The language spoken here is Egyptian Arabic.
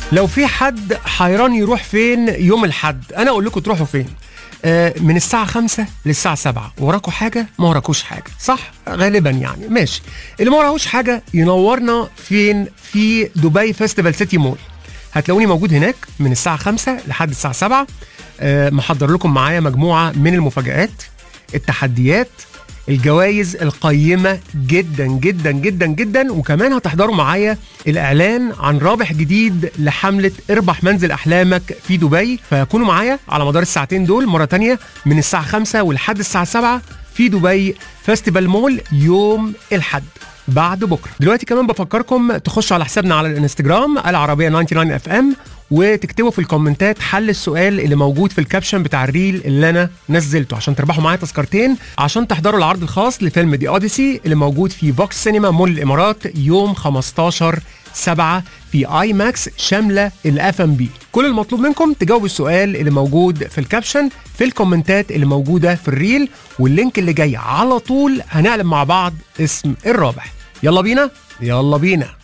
لو في حد حيران يروح فين يوم الحد انا اقول لكم تروحوا فين آه، من الساعة 5 للساعة 7 وراكوا حاجة ما وراكوش حاجة صح غالبا يعني ماشي اللي ما وراهوش حاجة ينورنا فين في دبي فيستيفال سيتي مول هتلاقوني موجود هناك من الساعة 5 لحد الساعة 7 آه، محضر لكم معايا مجموعة من المفاجآت التحديات الجوائز القيمة جدا جدا جدا جدا وكمان هتحضروا معايا الإعلان عن رابح جديد لحملة اربح منزل أحلامك في دبي فكونوا معايا على مدار الساعتين دول مرة تانية من الساعة 5 ولحد الساعة 7 في دبي فيستيفال مول يوم الحد بعد بكره دلوقتي كمان بفكركم تخشوا على حسابنا على الانستجرام العربيه 99 اف ام وتكتبوا في الكومنتات حل السؤال اللي موجود في الكابشن بتاع الريل اللي انا نزلته عشان تربحوا معايا تذكرتين عشان تحضروا العرض الخاص لفيلم دي اوديسي اللي موجود في فوكس سينما مول الامارات يوم 15 7 في اي ماكس شامله الاف ام بي كل المطلوب منكم تجاوبوا السؤال اللي موجود في الكابشن في الكومنتات اللي موجوده في الريل واللينك اللي جاي على طول هنعلم مع بعض اسم الرابح يلا بينا يلا بينا